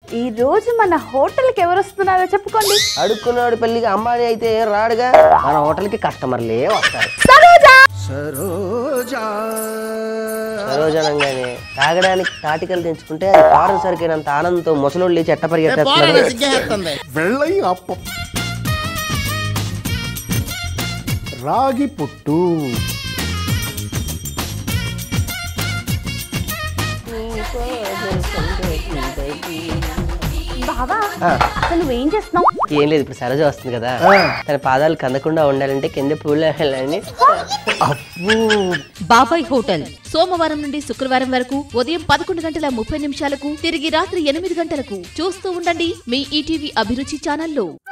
ఈ రోజు మన హోటల్కి ఎవరు వస్తున్నారో చెప్పుకోండి అడుక్కున్నాడు పెళ్లికి అంబానీ అయితే ఏం రాడుగా మన హోటల్కి కస్టమర్లే వస్తారు సరోజనంగానే తాగడానికి తాటికలు తెంచుకుంటే అది కారం సరికినంత ఆనందంతో ముసలోళ్ళు చెట్ట పరిగెత్తేస్తున్నారు వెళ్ళై అప్పం రాగి పుట్టు బావా అసలు నువ్వేం చేస్తున్నావు ఏం లేదు ఇప్పుడు సరోజ వస్తుంది కదా తన పాదాలు కందకుండా ఉండాలంటే కింద పూలు వెళ్ళాలని బాబాయ్ హోటల్ సోమవారం నుండి శుక్రవారం వరకు ఉదయం పదకొండు గంటల ముప్పై నిమిషాలకు తిరిగి రాత్రి ఎనిమిది గంటలకు చూస్తూ ఉండండి మీ ఈటీవీ అభిరుచి ఛానల్లో